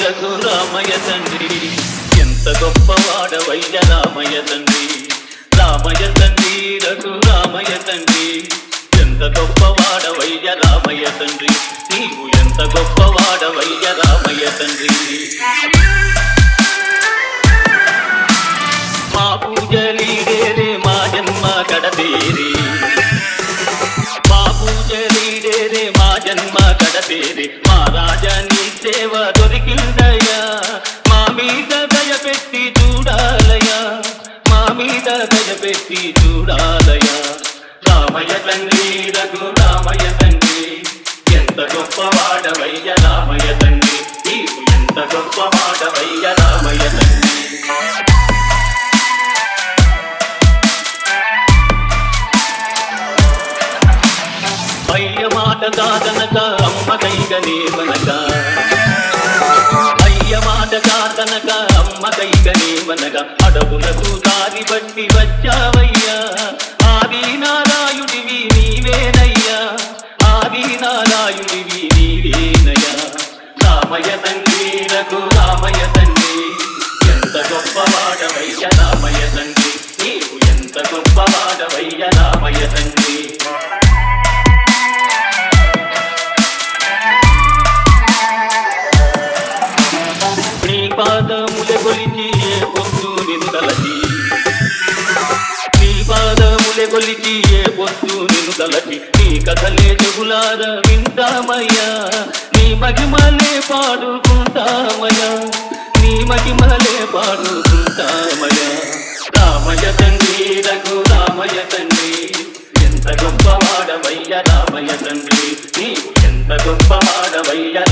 రఘు రామయ్య తండ్రి ఎంత గొప్పవాడవయ్య రామయ్య తండ్రి రామయ్య తండ్రి రఘు రామయ్య తండ్రి ఎంత గొప్పవాడవయ్య రామయ్య తండ్రి నీవు ఎంత గొప్పవాడవయ్య రామయ్య తండ్రి మా పూజలీడేరే మా జన్మ గడపేరే మా పూజలీడేరే మా జన్మ గడపేరే మా రాజా నీ సేవ దొరికిందయ్యా మా మీద దయ పెట్టి చూడాలయ్యా మా మీద దయ పెట్టి చూడాలయ్యా రామయ్య తండ్రి రఘు రామయ్య తండ్రి ఎంత గొప్పవాడవయ్య రామయ్య తండ్రి నీవు ఎంత గొప్పవాడవయ్య రామయ్య తండ్రి అయ్య మాట కాదనక అమ్మ కైగనే వనక అయ్య మాట కాదనక అమ్మ కైగనే వనక అడవులకు దారి బట్టి వచ్చావయ్యా ఆది నారాయుడివి నీవేనయ్యా ఆది నారాయుడివి నీవేనయ్యా రామయ్య తండ్రి రఘు రామయ్య తండ్రి ఎంత గొప్పవాడవయ్య రామయ్య తండ్రి నీవు ఎంత గొప్పవాడవయ్య రామయ్య తండ్రి నీ పాదముల కొలిచి ఏ పొద్దు నిన్ను తలచి నీ పాదముల కొలిచి ఏ పొద్దు నిన్ను తలచి నీ కథలే చెబులార వింటామయ్యా నీ మహిమలే పాడుకుంటామయ్యా నీ మహిమలే పాడుకుంటామయ్యా రామయ్య తండ్రి రఘు రామయ్య తండ్రి ఎంత గొప్పవాడవయ్య రామయ్య తండ్రి నీవు ఎంత గొప్పవాడవయ్య